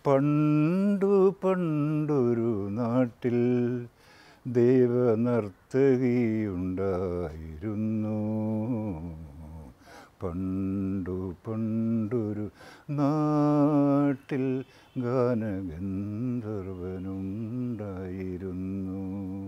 പണ്ടു പണ്ടൊരു നാട്ടിൽ ദേവനർത്തകിയുണ്ടായിരുന്നു പണ്ടു പണ്ടൊരു നാട്ടിൽ ഗാനഗന്ധർവനുണ്ടായിരുന്നു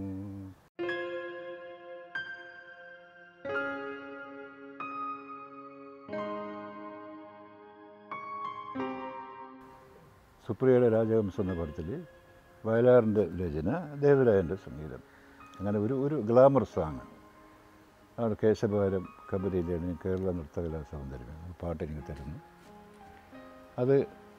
സുപ്രിയയുടെ രാജഹംസം എന്ന പടത്തിൽ വയലാറിൻ്റെ രചന ദേവരായൻ്റെ സംഗീതം അങ്ങനെ ഒരു ഒരു ഗ്ലാമർ സാങ് ആണ് കേശഭാരം കബരിയിലാണ് കേരള നൃത്തകലാ സൗന്ദര്യം ഒരു പാട്ട് എനിക്ക് തരുന്നു അത്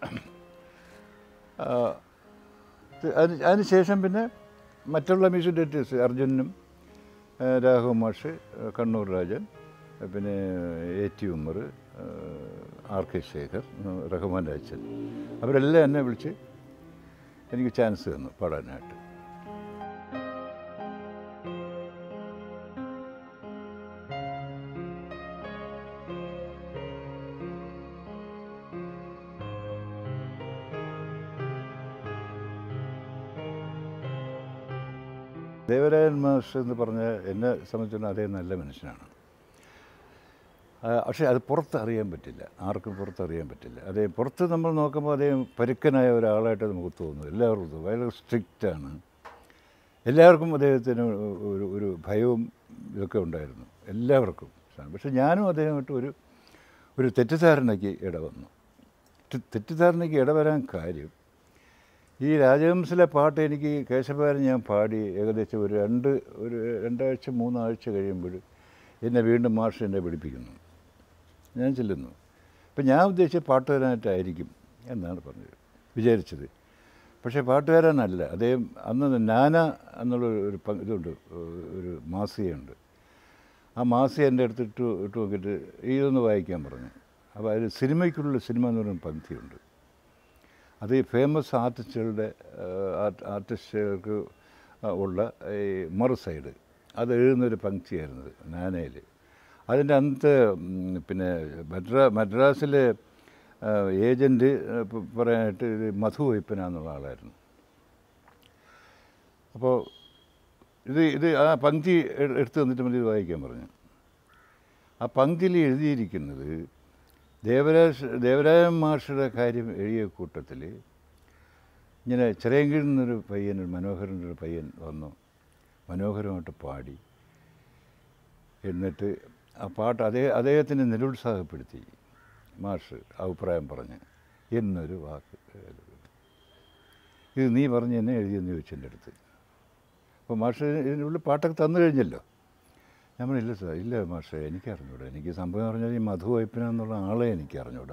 ആ, ഇത് അതിന് അതിന് ശേഷം പിന്നെ മറ്റുള്ള മ്യൂസിക് ഡയറക്ടേഴ്സ് അർജുനും ആ, രാഘവ മാഷ് ആ, കണ്ണൂർ രാജൻ ആ, പിന്നെ എ ടി ഉമ്മർ ആ, ആർ കെ ശേഖർ ആ, റഹ്മാൻ രാജൻ അവരെല്ലാം എന്നെ വിളിച്ച് എനിക്ക് ചാൻസ് തന്നു പാടാനായിട്ട് ദേവരായൻ മാഷ് എന്ന് പറഞ്ഞ എന്നെ സംബന്ധിച്ചിടത്തോളം അദ്ദേഹം നല്ല മനുഷ്യനാണ് ആ, പക്ഷേ അത് പുറത്ത് അറിയാൻ പറ്റില്ല ആർക്കും പുറത്ത് അറിയാൻ പറ്റില്ല അദ്ദേഹം പുറത്ത് നമ്മൾ നോക്കുമ്പോൾ അദ്ദേഹം പരുക്കനായ ഒരാളായിട്ട് നമുക്ക് തോന്നുന്നു എല്ലാവർക്കും ഭയങ്കര സ്ട്രിക്റ്റാണ് എല്ലാവർക്കും അദ്ദേഹത്തിന് ഒരു ഒരു ഭയവും ഇതൊക്കെ ഉണ്ടായിരുന്നു എല്ലാവർക്കും പക്ഷെ ഞാനും അദ്ദേഹമായിട്ട് ഒരു ഒരു തെറ്റിദ്ധാരണയ്ക്ക് ഇടവന്നു തെ- തെറ്റിദ്ധാരണയ്ക്ക് ഇടവരാൻ കാര്യം ഈ രാജഹംസിലെ പാട്ട് എനിക്ക് കേശവകാരൻ ഞാൻ പാടി ഏകദേശം ഒരു രണ്ട് ഒരു രണ്ടാഴ്ച മൂന്നാഴ്ച കഴിയുമ്പോൾ എന്നെ വീണ്ടും മാഷ് എന്നെ പിടിപ്പിക്കുന്നു ഞാൻ ചെല്ലുന്നു അപ്പം ഞാൻ ഉദ്ദേശിച്ച പാട്ടുകാരനായിട്ടായിരിക്കും എന്നാണ് പറഞ്ഞത് വിചാരിച്ചത് പക്ഷേ പാട്ടുകാരനല്ല അദ്ദേഹം അന്ന് നാന എന്നുള്ള ഒരു പ- ഇതുണ്ട് ഒരു മാസികയുണ്ട് ആ മാസിക എൻ്റെ അടുത്ത് ഇട്ട് ഇട്ട് നോക്കിയിട്ട് ഇതൊന്ന് വായിക്കാൻ പറഞ്ഞു അപ്പോൾ അതിൽ സിനിമയ്ക്കുള്ള സിനിമ എന്ന് പറയുന്ന പങ്ക്തിയുണ്ട് അത് ഈ ഫേമസ് ആർട്ടിസ്റ്റുകളുടെ ആർട്ടിസ്റ്റുകൾക്ക് ഉള്ള ഈ മറു സൈഡ് അത് എഴുതുന്നൊരു പങ്ക്തിയായിരുന്നത് നാനയിൽ അതിൻ്റെ അന്നത്തെ ഉം, പിന്നെ മദ്രാ മദ്രാസിലെ ഏജൻറ്റ് പറയാനായിട്ട് ഇത് മധു വൈപ്പന എന്നുള്ള ആളായിരുന്നു അപ്പോൾ ഇത് ഇത് ആ പങ്ക്തി എ- എടുത്ത് തന്നിട്ട് മതി ഇത് വായിക്കാൻ പറഞ്ഞു ആ പങ്ക്തിയിൽ എഴുതിയിരിക്കുന്നത് ദേവരാജ് ദേവരാജൻ മാഷയുടെ കാര്യം എഴുതിയ കൂട്ടത്തിൽ ഇങ്ങനെ ചിറയങ്കിൽ നിന്നൊരു പയ്യൻ ഒരു മനോഹരൻ ഒരു പയ്യൻ വന്നു മനോഹരമായിട്ട് പാടി എന്നിട്ട് ആ പാട്ട് അതേ അദ്ദേഹത്തിനെ നിരുത്സാഹപ്പെടുത്തി മാഷ് അഭിപ്രായം പറഞ്ഞ് എന്നൊരു വാക്ക് ഇത് നീ പറഞ്ഞ് എന്നെ എഴുതിയെന്ന് ചോദിച്ചു എൻ്റെ അടുത്ത് അപ്പോൾ മാഷ് ഇതിനുള്ളിൽ പാട്ടൊക്കെ തന്നു കഴിഞ്ഞല്ലോ ഞാൻ പറഞ്ഞു ഇല്ല സാർ ഇല്ല മാഷേ എനിക്ക് അറിഞ്ഞൂടാ എനിക്ക് സംഭവം പറഞ്ഞാൽ ഈ മധു വൈപ്പന എന്നുള്ള ആളെ എനിക്ക് അറിഞ്ഞൂടാ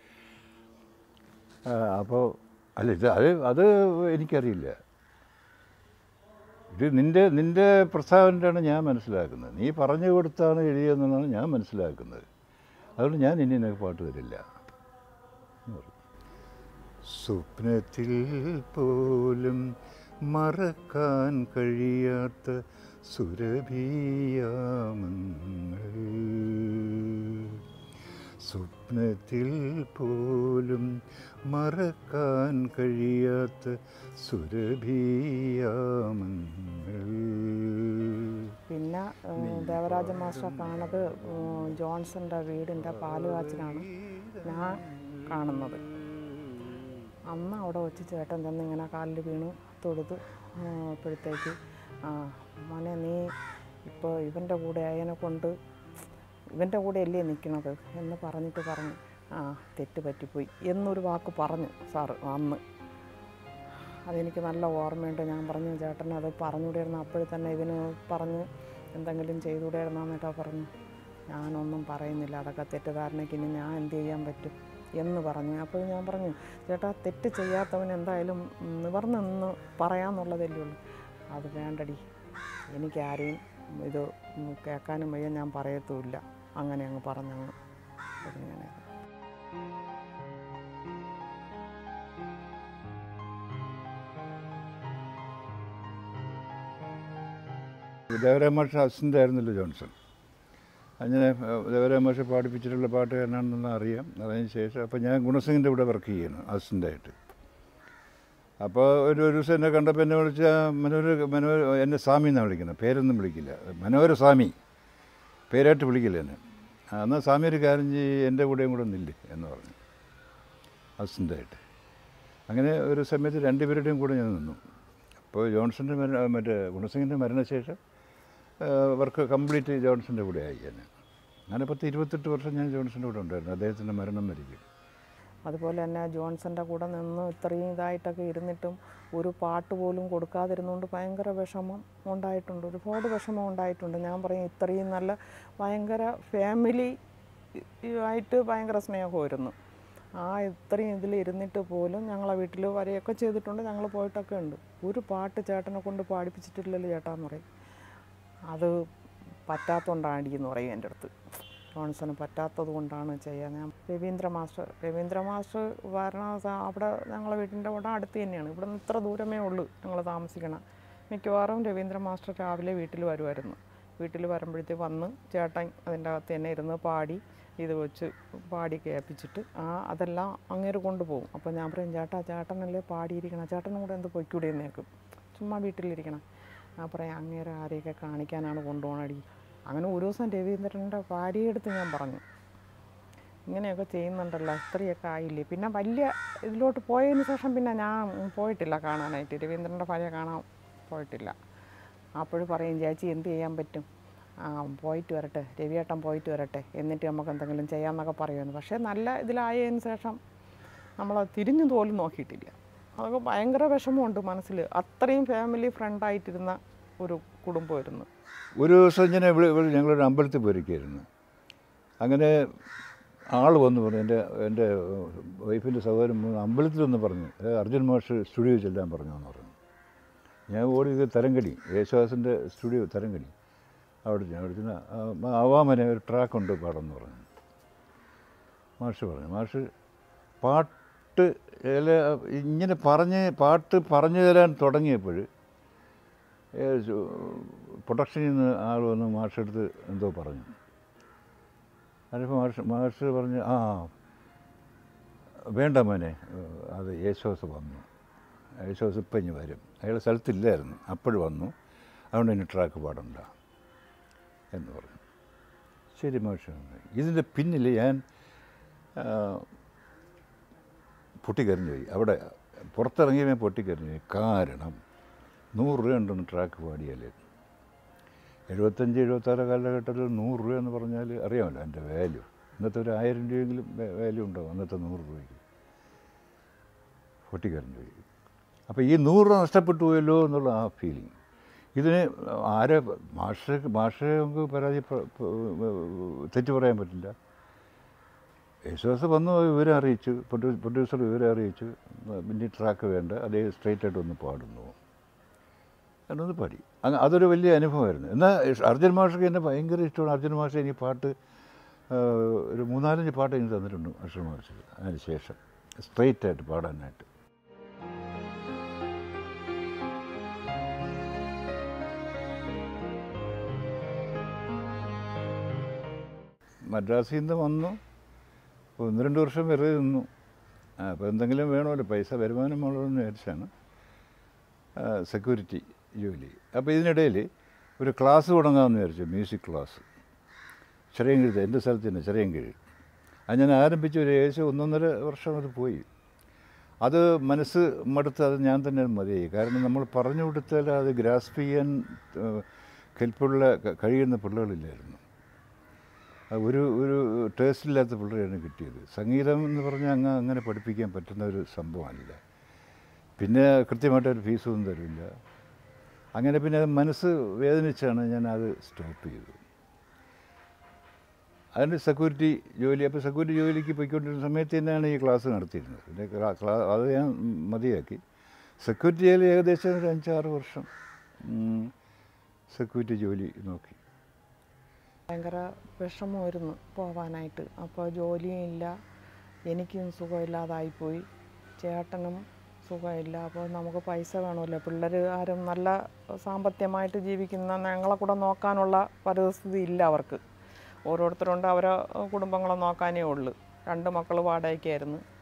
ആ, അപ്പോൾ അല്ല ഇത് അത് അത് എനിക്കറിയില്ല ഇത് നിൻ്റെ നിൻ്റെ പ്രസ്താവനയാണ് ഞാൻ മനസ്സിലാക്കുന്നത് നീ പറഞ്ഞു കൊടുത്താണ് എഴുതിയതെന്നാണ് ഞാൻ മനസ്സിലാക്കുന്നത് അതുകൊണ്ട് ഞാൻ ഇനി നിനക്ക് പാട്ട് തരില്ല എന്ന് പറഞ്ഞു. സ്വപ്നത്തിൽ പോലും മറക്കാൻ കഴിയാത്ത സുരഭിയാമങ്ങൾ സ്വപ്നത്തിൽ പോലും മറക്കാൻ കഴിയാത്ത സുരഭിയാമങ്ങൾ പിന്നെ ഏഹ്, ദേവരാജ മാസ്റ്റർ കാണത് ഏഹ്, ജോൺസന്റെ വീടിൻ്റെ പാലുകാച്ചിലാണ് ഞാൻ കാണുന്നത് അന്ന് അവിടെ വെച്ച് ചേട്ടൻ ചെന്ന് ഇങ്ങനെ കാലിൽ വീണു തൊടുത്ത് അപ്പോഴത്തേക്ക് ആ മോനെ നീ ഇപ്പോൾ ഇവൻ്റെ കൂടെ അയനെ കൊണ്ട് ഇവൻ്റെ കൂടെ അല്ലേ നിൽക്കണത് എന്ന് പറഞ്ഞിട്ട് പറഞ്ഞു ആ തെറ്റ് പറ്റിപ്പോയി എന്നൊരു വാക്ക് പറഞ്ഞു സാറ് അന്ന് അതെനിക്ക് നല്ല ഓർമ്മയുണ്ട് ഞാൻ പറഞ്ഞു ചേട്ടൻ അത് പറഞ്ഞുകൂടായിരുന്നു അപ്പോഴും തന്നെ ഇതിന് പറഞ്ഞ് എന്തെങ്കിലും ചെയ്തുകൂടായിരുന്നു എന്നൊക്കെ പറഞ്ഞു ഞാനൊന്നും പറയുന്നില്ല അതൊക്കെ തെറ്റിദ്ധാരണയ്ക്ക് ഇനി ഞാൻ എന്ത് ചെയ്യാൻ പറ്റും എന്ന് പറഞ്ഞു അപ്പോൾ ഞാൻ പറഞ്ഞു ചേട്ടാ തെറ്റ് ചെയ്യാത്തവൻ എന്തായാലും നിവർന്ന് നിന്ന് പറയാമെന്നുള്ളതല്ലേ ഉള്ളൂ അത് വേണ്ടടി എനിക്കാരെയും ഇത് കേൾക്കാനും വയ്യ ഞാൻ പറയത്തുമില്ല അങ്ങനെ അങ്ങ് പറഞ്ഞങ്ങ് അങ്ങനെ ദേവരായ മാഷ അസിസ്റ്റൻ്റ് ആയിരുന്നല്ലോ ജോൺസൺ അങ്ങനെ ദേവരായ മാഷ പാടിപ്പിച്ചിട്ടുള്ള പാട്ടുകാരനാണെന്ന് അറിയാം അതിന് ശേഷം അപ്പോൾ ഞാൻ ഗുണസിംഗിൻ്റെ കൂടെ വർക്ക് ചെയ്യുന്നു അസിസ്റ്റൻ്റായിട്ട് അപ്പോൾ ഒരു ഒരു ദിവസം എന്നെ കണ്ടപ്പോൾ എന്നെ വിളിച്ച മനോഹര മനോഹര എന്നെ സ്വാമി എന്നാണ് വിളിക്കുന്നത് പേരൊന്നും വിളിക്കില്ല മനോഹര സ്വാമി പേരായിട്ട് വിളിക്കില്ല എന്നെ ആ, എന്നാൽ സ്വാമി ഒരു കാര്യം ചെയ്യ് എൻ്റെ കൂടെയും കൂടെ നില്ല് എന്ന് പറഞ്ഞു അസിസ്റ്റൻ്റായിട്ട് അങ്ങനെ ഒരു സമയത്ത് രണ്ടുപേരുടെയും കൂടെ ഞാൻ നിന്നു അപ്പോൾ ജോൺസൻ്റെ മരണ മറ്റേ ഗുണസിംഗിൻ്റെ മരണശേഷം വർക്ക് കംപ്ലീറ്റ് ജോൺസൻ്റെ കൂടെ ആയി ഞാൻ അങ്ങനെ പത്ത് ഇരുപത്തെട്ട് വർഷം ഞാൻ ജോൺസൻ്റെ കൂടെ ഉണ്ടായിരുന്നു അദ്ദേഹത്തിൻ്റെ മരണം വരികയും അതുപോലെ തന്നെ ജോൺസൻ്റെ കൂടെ നിന്ന് ഇത്രയും ഇതായിട്ടൊക്കെ ഇരുന്നിട്ടും ഒരു പാട്ട് പോലും കൊടുക്കാതിരുന്നുകൊണ്ട് ഭയങ്കര വിഷമം ഉണ്ടായിട്ടുണ്ട് ഒരുപാട് വിഷമം ഉണ്ടായിട്ടുണ്ട് ഞാൻ പറയും ഇത്രയും നല്ല ഭയങ്കര ഫാമിലി ആയിട്ട് ഭയങ്കര സ്നേഹമായിരുന്നു ആ ഇത്രയും ഇതിൽ ഇരുന്നിട്ട് പോലും ഞങ്ങളെ വീട്ടിൽ വരെയൊക്കെ ചെയ്തിട്ടുണ്ട് ഞങ്ങൾ പോയിട്ടൊക്കെ ഉണ്ട് ഒരു പാട്ട് ചേട്ടനെ കൊണ്ട് പാടിപ്പിച്ചിട്ടില്ലല്ലോ ചേട്ടാന്ന് പറയും അത് പറ്റാത്തതുകൊണ്ടാണ് എന്ന് പറയും എൻ്റെ അടുത്ത് ജോൺസന് പറ്റാത്തത് കൊണ്ടാണ് ചെയ്യാൻ ഞാൻ രവീന്ദ്ര മാസ്റ്റർ രവീന്ദ്ര മാസ്റ്റർ വരണ സ- അവിടെ ഞങ്ങളെ വീട്ടിൻ്റെ അവിടെ അടുത്ത് തന്നെയാണ് ഇവിടെ നിന്ന് ഇത്ര ദൂരമേ ഉള്ളൂ ഞങ്ങൾ താമസിക്കണം മിക്കവാറും രവീന്ദ്ര മാസ്റ്റർ രാവിലെ വീട്ടിൽ വരുമായിരുന്നു വീട്ടിൽ വരുമ്പോഴത്തേക്ക് വന്ന് ചേട്ടൻ അതിൻ്റെ അകത്ത് തന്നെ ഇരുന്ന് പാടി ഇത് വെച്ച് പാടി കേൾപ്പിച്ചിട്ട് ആ അതെല്ലാം അങ്ങേര് കൊണ്ടുപോകും അപ്പോൾ ഞാൻ പറയും ചേട്ടാ ചേട്ടനല്ലേ പാടിയിരിക്കണം ചേട്ടനും കൂടെ എന്ത് പൊയ്ക്കൂടെ എന്നേക്കും ചുമ്മാ വീട്ടിലിരിക്കണം ആ പറയാം അങ്ങേരെ ആരെയൊക്കെ കാണിക്കാനാണ് കൊണ്ടുപോകണടി അങ്ങനെ ഒരു ദിവസം രവീന്ദ്രൻ്റെ ഭാര്യയെടുത്ത് ഞാൻ പറഞ്ഞു ഇങ്ങനെയൊക്കെ ചെയ്യുന്നുണ്ടല്ലോ ഇത്രയൊക്കെ ആയില്ലേ പിന്നെ വലിയ ഇതിലോട്ട് പോയതിന് ശേഷം പിന്നെ ഞാൻ പോയിട്ടില്ല കാണാനായിട്ട് രവീന്ദ്രൻ്റെ ഭാര്യ കാണാൻ പോയിട്ടില്ല അപ്പോഴും പറയും ചേച്ചി എന്ത് ചെയ്യാൻ പറ്റും ആ പോയിട്ട് വരട്ടെ രവിയേട്ടൻ പോയിട്ട് വരട്ടെ എന്നിട്ട് നമുക്ക് എന്തെങ്കിലും ചെയ്യാമെന്നൊക്കെ പറയുമായിരുന്നു പക്ഷേ നല്ല ഇതിലായതിന് ശേഷം നമ്മൾ തിരിഞ്ഞു പോലും നോക്കിയിട്ടില്ല അതൊക്കെ ഭയങ്കര വിഷമമുണ്ട് മനസ്സിൽ അത്രയും ഫാമിലി ഫ്രണ്ടായിട്ടിരുന്ന ഒരു കുടുംബമായിരുന്നു ഒരു ദിവസം ഇങ്ങനെ ഇവിടെ ഇവിടെ ഞങ്ങളൊരു അമ്പലത്തിൽ പോയിരിക്കുകയായിരുന്നു അങ്ങനെ ആൾ വന്നു പറഞ്ഞു എൻ്റെ എൻ്റെ വൈഫിൻ്റെ സഹോദരൻ വന്ന് അമ്പലത്തിലൊന്ന് പറഞ്ഞു "ഏ, അർജുൻ മാഷ് സ്റ്റുഡിയോ ചെല്ലാൻ പറഞ്ഞു എന്ന് പറഞ്ഞു ഞാൻ ഓടിയത് തരങ്കടി യേശുദാസിൻ്റെ സ്റ്റുഡിയോ തരങ്കടി അവിടെ ഞാൻ അവിടെ ചെന്ന് ആ- ആവാമനെ ഒരു ട്രാക്കുണ്ട് പാടെന്ന് പറഞ്ഞു മാഷ് പറഞ്ഞു മാഷ് പാട്ട് ഏല ഇങ്ങനെ പറഞ്ഞ് പാട്ട് പറഞ്ഞു തരാൻ തുടങ്ങിയപ്പോൾ പ്രൊഡക്ഷനിൽ നിന്ന് ആൾ വന്ന് മാഷെടുത്ത് എന്തോ പറഞ്ഞു അതിപ്പോൾ മാഷ് മാഷ് പറഞ്ഞ് ആ വേണ്ട മോനെ അത് യേശോസ് വന്നു യേശോസ് ഇപ്പം ഇനി വരും അയാൾ സ്ഥലത്തില്ലായിരുന്നു അപ്പോഴും വന്നു അതുകൊണ്ട് ഇനി ട്രാക്ക് പാടണ്ട എന്ന് പറഞ്ഞു ശരി മാഷ് ഇതിൻ്റെ പിന്നിൽ ഞാൻ ആ, പൊട്ടിക്കരഞ്ഞു പോയി അവിടെ പുറത്തിറങ്ങിയവൻ പൊട്ടിക്കരഞ്ഞു പോയി കാരണം നൂറ് രൂപ ഉണ്ടെന്ന് ട്രാക്ക് പാടിയാൽ എഴുപത്തഞ്ച് എഴുപത്താറ് കാലഘട്ടത്തിൽ നൂറ് രൂപ എന്ന് പറഞ്ഞാൽ അറിയാമല്ലോ എൻ്റെ വാല്യൂ ഇന്നത്തെ ഒരു ആയിരം രൂപയെങ്കിലും വാല്യൂ ഉണ്ടാവും അന്നത്തെ നൂറ് രൂപയ്ക്ക് പൊട്ടിക്കരഞ്ഞു പോയി അപ്പോൾ ഈ നൂറ് രൂപ നഷ്ടപ്പെട്ടു പോയല്ലോ എന്നുള്ള ആ ഫീലിംഗ് ഇതിന് ആരെ മാഷ മാഷെ നമുക്ക് പരാതി പ- പ- തെറ്റ് പറയാൻ പറ്റില്ല യേശുദാസ് വന്നു വിവരം അറിയിച്ചു പ്രൊഡ്യൂ- പ്രൊഡ്യൂസർ വിവരം അറിയിച്ചു പിന്നെ ട്രാക്ക് വേണ്ട അതേ സ്ട്രൈറ്റ് ആയിട്ട് ഒന്ന് പാടുന്നു എന്നൊന്ന് പാടി അങ്ങ് അതൊരു വലിയ അനുഭവമായിരുന്നു എന്നാൽ അർജുൻ മാഷക്ക് എന്നെ ഭയങ്കര ഇഷ്ടമാണ് അർജുൻ മാഷ എനിക്ക് പാട്ട് ആ, ഒരു മൂന്നാലഞ്ച് പാട്ട് എനിക്ക് തന്നിട്ടുണ്ട് അർജുൻ മാഷ് അതിന് ശേഷം സ്ട്രൈറ്റ് ആയിട്ട് പാടാനായിട്ട് മദ്രാസിൽ നിന്ന് വന്നു അപ്പോൾ ഒന്ന് രണ്ട് വർഷം വെറുതെ നിന്നു ആ അപ്പോൾ എന്തെങ്കിലും വേണമല്ലോ പൈസ വരുമാനം വേണമെന്ന് വിചാരിച്ചാണ് സെക്യൂരിറ്റി ജോലി അപ്പോൾ ഇതിനിടയിൽ ഒരു ക്ലാസ് തുടങ്ങാമെന്ന് വിചാരിച്ചു മ്യൂസിക് ക്ലാസ് ചെറിയൻകീഴ് എൻ്റെ സ്ഥലത്ത് തന്നെ ചെറിയൻകീഴ് അത് ഞാൻ ആരംഭിച്ചു ഒരു ഏകദേശം ഒന്നൊന്നര വർഷം അത് പോയി അത് മനസ്സ് മടുത്ത് അത് ഞാൻ തന്നെ മതിയായി കാരണം നമ്മൾ പറഞ്ഞു കൊടുത്താൽ അത് ഗ്രാസ്പ് ചെയ്യാൻ ഏഹ്, കെൽപ്പുള്ള ക- കഴിയുന്ന പിള്ളേകളില്ലായിരുന്നു അത് ഒരു ഒരു ടേസ്റ്റ് ഇല്ലാത്ത പിള്ളേരാണ് കിട്ടിയത് സംഗീതം എന്ന് പറഞ്ഞാൽ അങ്ങ് അങ്ങനെ പഠിപ്പിക്കാൻ പറ്റുന്ന ഒരു സംഭവമല്ല പിന്നെ കൃത്യമായിട്ട് ഒരു ഫീസൊന്നും തരില്ല അങ്ങനെ പിന്നെ അത് മനസ്സ് വേദനിച്ചാണ് ഞാൻ അത് സ്റ്റോപ്പ് ചെയ്തത് അതിന് സെക്യൂരിറ്റി ജോലി അപ്പോൾ സെക്യൂരിറ്റി ജോലിക്ക് പോയിക്കൊണ്ടിരുന്ന സമയത്ത് തന്നെയാണ് ഈ ക്ലാസ് നടത്തിയിരുന്നത് പിന്നെ ക്ലാ- ക്ലാ- അത് ഞാൻ മതിയാക്കി സെക്യൂരിറ്റി ജോലി ഏകദേശം ഒരു അഞ്ചാറ് വർഷം ഉം, സെക്യൂരിറ്റി ജോലി നോക്കി ഭയങ്കര വിഷമമായിരുന്നു പോവാനായിട്ട് അപ്പോൾ ജോലിയും ഇല്ല എനിക്കും സുഖമില്ലാതായിപ്പോയി ചേട്ടനും സുഖമില്ല അപ്പോൾ നമുക്ക് പൈസ വേണമല്ലോ പിള്ളേർ ആരും നല്ല സാമ്പത്തികമായിട്ട് ജീവിക്കുന്ന ഞങ്ങളെ കൂടെ നോക്കാനുള്ള പരിസ്ഥിതി ഇല്ല അവർക്ക് ഓരോരുത്തരുണ്ട് അവരെ കുടുംബങ്ങളെ നോക്കാനേ ഉള്ളൂ രണ്ട് മക്കൾ വാടകയ്ക്കായിരുന്നു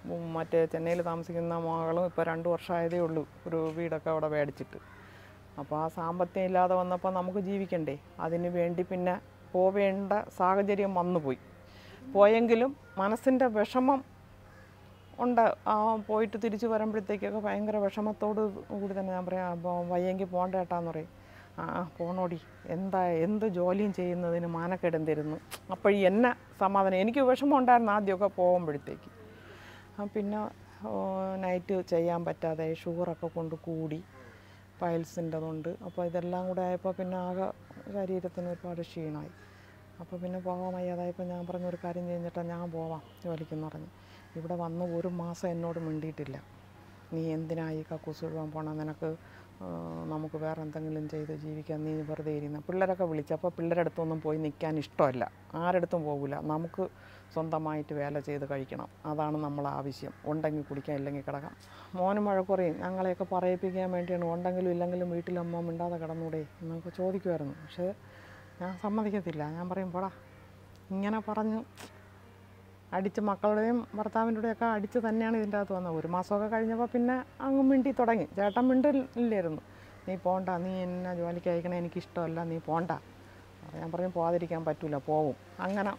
ഉം, മറ്റേ ചെന്നൈയിൽ താമസിക്കുന്ന മകളും ഇപ്പോൾ രണ്ട് വർഷമായതേ ഉള്ളൂ ഒരു വീടൊക്കെ അവിടെ മേടിച്ചിട്ട് അപ്പോൾ ആ സാമ്പത്തികം ഇല്ലാതെ വന്നപ്പോൾ നമുക്ക് ജീവിക്കണ്ടേ അതിന് വേണ്ടി പിന്നെ പോവേണ്ട സാഹചര്യം വന്നുപോയി പോയെങ്കിലും മനസ്സിൻ്റെ വിഷമം ഉണ്ട് ആ പോയിട്ട് തിരിച്ച് വരുമ്പോഴത്തേക്കൊക്കെ ഭയങ്കര വിഷമത്തോട് കൂടി തന്നെ ഞാൻ പറയാം അപ്പോൾ വയ്യെങ്കിൽ പോകണ്ട ഏട്ടാന്ന് പറയും ആ ആ, പോണോടി എന്താ എന്ത് ജോലിയും ചെയ്യുന്നതിന് മാനക്കേടും തരുന്നു അപ്പോൾ എന്നെ സമാധാനം എനിക്ക് വിഷമം ഉണ്ടായിരുന്നു ആദ്യമൊക്കെ പോകുമ്പോഴത്തേക്ക് ആ, പിന്നെ ഓ, നൈറ്റ് ചെയ്യാൻ പറ്റാതെ ഷുഗറൊക്കെ കൊണ്ട് കൂടി പൈൽസിൻ്റെതുണ്ട് അപ്പോൾ ഇതെല്ലാം കൂടെ ആയപ്പോൾ പിന്നെ ആകെ ശരീരത്തിന് ഒരുപാട് ക്ഷീണമായി അപ്പോൾ പിന്നെ പോകാൻ വയ്യാതായപ്പോൾ ഞാൻ പറഞ്ഞു ഒരു കാര്യം കഴിഞ്ഞിട്ടാ ഞാൻ പോവാം ജോലിക്കെന്ന് പറഞ്ഞു ഇവിടെ വന്ന് ഒരു മാസം എന്നോട് മിണ്ടിയിട്ടില്ല നീ എന്തിനായി കക്കൂസ് കഴുകാൻ പോകണം നിനക്ക് ആ, നമുക്ക് വേറെ എന്തെങ്കിലും ചെയ്ത് ജീവിക്കാൻ നീ വെറുതെ ഇരുന്ന് പിള്ളേരൊക്കെ വിളിച്ചപ്പോൾ പിള്ളേരുടെ അടുത്തൊന്നും പോയി നിൽക്കാൻ ഇഷ്ടമല്ല ആരടുത്തും പോകില്ല നമുക്ക് സ്വന്തമായിട്ട് വേല ചെയ്ത് കഴിക്കണം അതാണ് നമ്മളെ ആവശ്യം ഉണ്ടെങ്കിൽ കുടിക്കാൻ ഇല്ലെങ്കിൽ കിടക്കാം മോനും മഴ കുറയും ഞങ്ങളെയൊക്കെ പറയിപ്പിക്കാൻ വേണ്ടിയാണ് ഉണ്ടെങ്കിലും ഇല്ലെങ്കിലും വീട്ടിലമ്മ മിണ്ടാതെ കിടന്നൂടെ എന്നൊക്കെ ചോദിക്കുമായിരുന്നു പക്ഷേ ഞാൻ സമ്മതിക്കത്തില്ല ഞാൻ പറയും പോടാ ഇങ്ങനെ പറഞ്ഞ് അടിച്ച് മക്കളുടെയും ഭർത്താവിൻ്റെയൊക്കെ അടിച്ച് തന്നെയാണ് ഇതിൻ്റെ അകത്ത് വന്നത് ഒരു മാസമൊക്കെ കഴിഞ്ഞപ്പോൾ പിന്നെ അങ്ങ് മിണ്ടി തുടങ്ങി ചേട്ടൻ മിണ്ടില്ലായിരുന്നു നീ പോണ്ട നീ എന്നെ ജോലിക്ക് അയക്കണേ എനിക്കിഷ്ടമല്ല നീ പോണ്ട അപ്പോൾ ഞാൻ പറഞ്ഞു പോകാതിരിക്കാൻ പറ്റില്ല പോവും അങ്ങനെ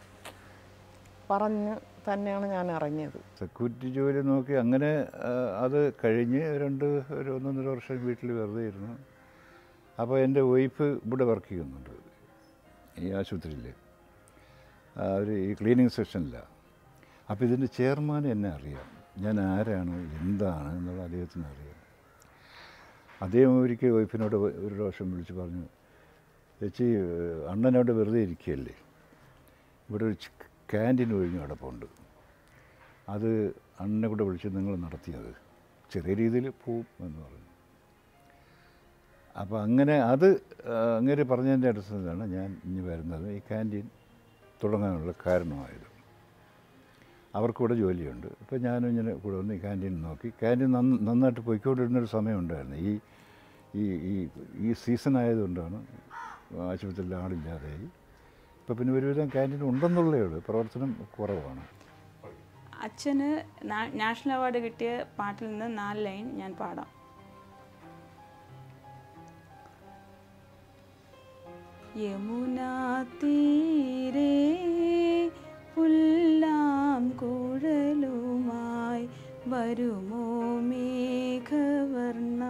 പറഞ്ഞ് തന്നെയാണ് ഞാൻ ഇറങ്ങിയത് സെക്യൂരിറ്റി ജോലി നോക്കി അങ്ങനെ ആ, അത് കഴിഞ്ഞ് രണ്ട് ഒരു ഒന്നൊന്നര വർഷം വീട്ടിൽ വെറുതെ ഇരുന്നു അപ്പോൾ എൻ്റെ വൈഫ് ഇവിടെ വർക്ക് ചെയ്യുന്നുണ്ട് ഈ ആശുപത്രിയിൽ അവർ ഈ ക്ലീനിങ് സെക്ഷനിലാണ് അപ്പോൾ ഇതിൻ്റെ ചെയർമാൻ എന്നെ അറിയാം ഞാൻ ആരാണ് എന്താണ് എന്നുള്ള അദ്ദേഹത്തിന് അറിയാം അദ്ദേഹം ഒരിക്കൽ വൈഫിനോട് ഒരു പ്രാവശ്യം വിളിച്ച് പറഞ്ഞു ചേച്ചി അണ്ണനോട് വെറുതെ ഇരിക്കുകയല്ലേ ഇവിടെ ഒരു ക്യാൻറ്റീൻ ഒഴിഞ്ഞ് കിടപ്പുണ്ട് അത് അണ്ണനെ കൂടെ വിളിച്ച് നിങ്ങൾ നടത്തിയത് ചെറിയ രീതിയിൽ പോവും എന്ന് പറഞ്ഞു അപ്പോൾ അങ്ങനെ അത് ആ, അങ്ങനെ പറഞ്ഞതിൻ്റെ അടിസ്ഥാനത്തിലാണ് ഞാൻ ഇനി വരുന്നത് ഈ ക്യാൻറ്റീൻ തുടങ്ങാനുള്ള കാരണമായത് അവർക്കൂടെ ജോലിയുണ്ട് അപ്പോൾ ഞാനും ഇങ്ങനെ കൂടെ വന്ന് ഈ ക്യാൻറ്റീൻ നോക്കി ക്യാൻറ്റീൻ നന്ന നന്നായിട്ട് പോയിക്കൊണ്ടിരുന്നൊരു സമയമുണ്ടായിരുന്നു ഈ ഈ ഈ ഈ സീസൺ ആയതുകൊണ്ടാണ് ആശുപത്രിയിൽ ആളില്ലാതെയായി ഇപ്പോൾ പിന്നെ ഒരുവിധം ക്യാൻറ്റീൻ ഉണ്ടെന്നുള്ളേ ഉള്ളൂ പ്രവർത്തനം കുറവാണ് അച്ഛന് നാ- നാഷണൽ അവാർഡ് കിട്ടിയ പാട്ടിൽ നിന്ന് നാല് ലൈൻ ഞാൻ പാടാം യമുനാ തീരെ പുല്ലാം കുഴലുമായി വരുമോ മേഘവർണ്ണ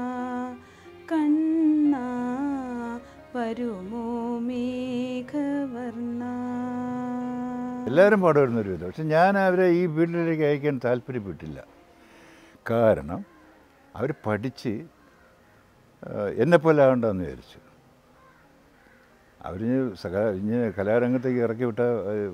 കണ്ണ വരുമോ മേഘവർണ്ണ എല്ലാവരും പാടുമായിരുന്നു ഒരു വിധം പക്ഷെ ഞാൻ അവരെ ഈ ഫീൽഡിലേക്ക് അയക്കാൻ താല്പര്യപ്പെട്ടില്ല കാരണം അവർ പഠിച്ച് എന്നെപ്പോലെ ആകണ്ടെന്ന് വിചാരിച്ചു അവർ സക ഇങ്ങനെ കലാരംഗത്തേക്ക് ഇറക്കി വിട്ട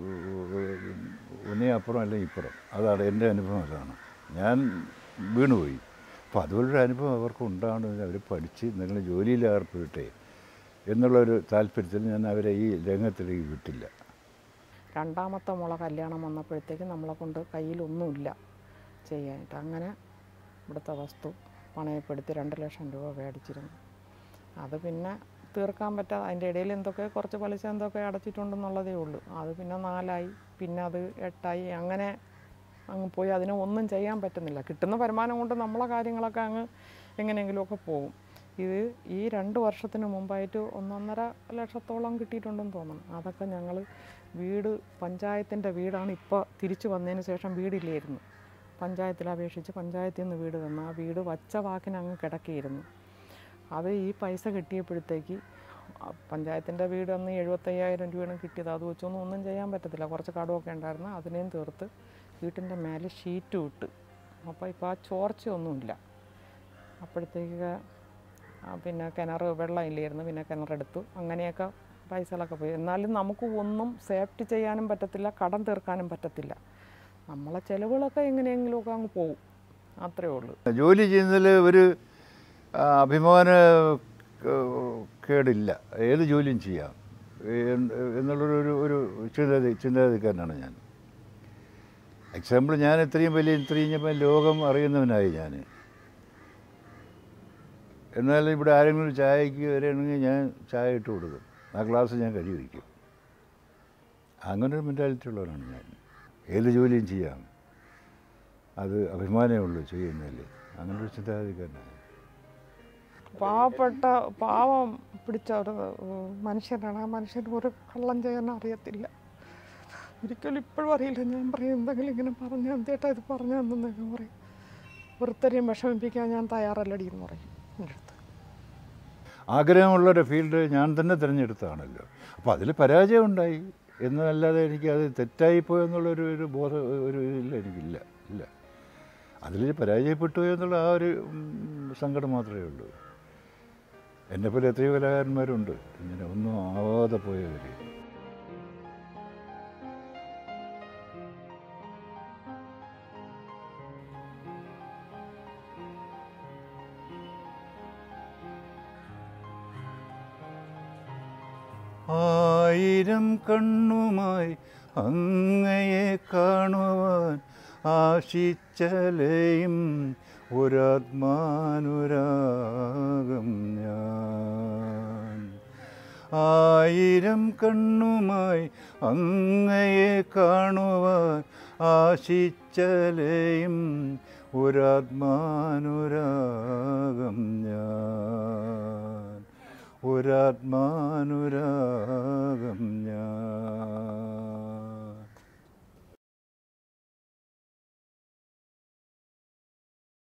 ഒന്നേ അപ്പുറം അല്ലെങ്കിൽ ഇപ്പുറം അതാണ് എൻ്റെ അനുഭവം അതാണ് ഞാൻ വീണുപോയി അപ്പോൾ അതുപോലൊരു അനുഭവം അവർക്ക് ഉണ്ടാകണമെന്ന് അവർ പഠിച്ച് നിങ്ങൾ ജോലിയിൽ ഏർപ്പെടട്ടെ എന്നുള്ളൊരു താല്പര്യത്തിൽ ഞാൻ അവരെ ഈ രംഗത്തിലേക്ക് വിട്ടില്ല രണ്ടാമത്തെ മുള കല്യാണം വന്നപ്പോഴത്തേക്ക് നമ്മളെ കൊണ്ട് കയ്യിലൊന്നുമില്ല ചെയ്യാനായിട്ട് അങ്ങനെ ഇവിടുത്തെ വസ്തു പണയപ്പെടുത്തി രണ്ട് ലക്ഷം രൂപ മേടിച്ചിരുന്നു അത് പിന്നെ തീർക്കാൻ പറ്റാതെ അതിൻ്റെ ഇടയിൽ എന്തൊക്കെ കുറച്ച് പലിശ എന്തൊക്കെ അടച്ചിട്ടുണ്ടെന്നുള്ളതേ ഉള്ളൂ അത് പിന്നെ നാലായി പിന്നെ അത് എട്ടായി അങ്ങനെ അങ്ങ് പോയി അതിനെ ഒന്നും ചെയ്യാൻ പറ്റുന്നില്ല കിട്ടുന്ന വരുമാനം കൊണ്ട് നമ്മളെ കാര്യങ്ങളൊക്കെ അങ്ങ് എങ്ങനെയെങ്കിലുമൊക്കെ പോകും ഇത് ഈ രണ്ട് വർഷത്തിന് മുമ്പായിട്ട് ഒന്നൊന്നര ലക്ഷത്തോളം കിട്ടിയിട്ടുണ്ടെന്ന് തോന്നുന്നു അതൊക്കെ ഞങ്ങൾ വീട് പഞ്ചായത്തിൻ്റെ വീടാണ് ഇപ്പോൾ തിരിച്ചു വന്നതിന് ശേഷം വീടില്ലായിരുന്നു പഞ്ചായത്തിൽ അപേക്ഷിച്ച് പഞ്ചായത്തിൽ നിന്ന് വീട് തന്നു ആ വീട് വച്ച വാക്കിന് അങ്ങ് കിടക്കിയിരുന്നു അത് ഈ പൈസ കിട്ടിയപ്പോഴത്തേക്ക് പഞ്ചായത്തിൻ്റെ വീട് അന്ന് എഴുപത്തയ്യായിരം രൂപയാണ് കിട്ടിയത് അത് വെച്ചൊന്നും ഒന്നും ചെയ്യാൻ പറ്റത്തില്ല കുറച്ച് കടമൊക്കെ ഉണ്ടായിരുന്നു അതിനെയും തീർത്ത് വീട്ടിൻ്റെ മേലെ ഷീറ്റും ഇട്ട് അപ്പോൾ ഇപ്പോൾ ആ ചോർച്ചയൊന്നുമില്ല അപ്പോഴത്തേക്ക് ആ, പിന്നെ കിണർ വെള്ളം ഇല്ലായിരുന്നു പിന്നെ കിണറെടുത്തു അങ്ങനെയൊക്കെ പൈസകളൊക്കെ പോയി എന്നാലും നമുക്ക് ഒന്നും സേഫ്റ്റി ചെയ്യാനും പറ്റത്തില്ല കടം തീർക്കാനും പറ്റത്തില്ല നമ്മളെ ചിലവുകളൊക്കെ എങ്ങനെയെങ്കിലുമൊക്കെ അങ്ങ് പോകും അത്രയേ ഉള്ളൂ ജോലി ചെയ്യുന്നതിൽ ഒരു ആ, അഭിമാന ഏഹ്, കേടില്ല ഏത് ജോലിയും ചെയ്യാം ഏ- എന്നുള്ളൊരു ഒരു ഒരു ചിന്താതി ചിന്താഗതിക്കാരനാണ് ഞാൻ എക്സാമ്പിൾ ഞാൻ ഇത്രയും വലിയ ഇത്രയും കഴിഞ്ഞപ്പോൾ ലോകം അറിയുന്നവനായി ഞാൻ എന്നാൽ ഇവിടെ ആരെങ്കിലും ഒരു ചായക്ക് വരികയാണെങ്കിൽ ഞാൻ ചായ ഇട്ട് കൊടുക്കും ആ ഗ്ലാസ് ഞാൻ കഴുകി വയ്ക്കും അങ്ങനെ ഒരു മെൻറ്റാലിറ്റി ഉള്ളവരാണ് ഞാൻ ഏത് ജോലിയും ചെയ്യാം അത് അഭിമാനമേ ഉള്ളൂ ചെയ്യുന്നതിൽ അങ്ങനെ ഒരു ചിന്താഗതിക്കാരനാണ് പാവപ്പെട്ട പാവം പിടിച്ച ഒരു ഉം, മനുഷ്യനാണ് ആ മനുഷ്യന് ഒരു കള്ളം ചെയ്യാൻ അറിയത്തില്ല ഒരിക്കലും ഇപ്പോഴും അറിയില്ല ഞാൻ പറയും എന്തെങ്കിലും ഇങ്ങനെ പറഞ്ഞു എന്തേട്ടാ ഇത് പറഞ്ഞു തന്നെന്നൊക്കെ പറയും ഒരുത്തരെയും വിഷമിപ്പിക്കാൻ ഞാൻ തയ്യാറല്ലടി എന്ന് പറയും എൻ്റെ അടുത്ത് ആഗ്രഹമുള്ളൊരു ഫീൽഡ് ഞാൻ തന്നെ തിരഞ്ഞെടുത്തതാണല്ലോ അപ്പോൾ അതിൽ പരാജയം ഉണ്ടായി എന്നല്ലാതെ എനിക്ക് അത് തെറ്റായിപ്പോയോ എന്നുള്ളൊരു ഒരു ബോധ ഒരു ഇതില്ല എനിക്കില്ല ഇല്ല അതിൽ പരാജയപ്പെട്ടു എന്നുള്ള ആ ഒരു ഉം, സങ്കടം മാത്രമേ ഉള്ളൂ എന്നെപ്പോലെ എത്രയോ കലാകാരന്മാരുണ്ട് ഇങ്ങനെ ഒന്നും ആവാതെ പോയവർ ആയിരം കണ്ണുമായി അങ്ങയെ കാണുവാൻ ആശിച്ചലയും ഒരാത്മാനുരാഗം ഞാൻ ആയിരം കണ്ണുമായി അങ്ങയെ കാണുവാൻ ആശിച്ചലയും ഒരാത്മാനുരാഗം ഞാൻ ഒരാത്മാനുരാഗം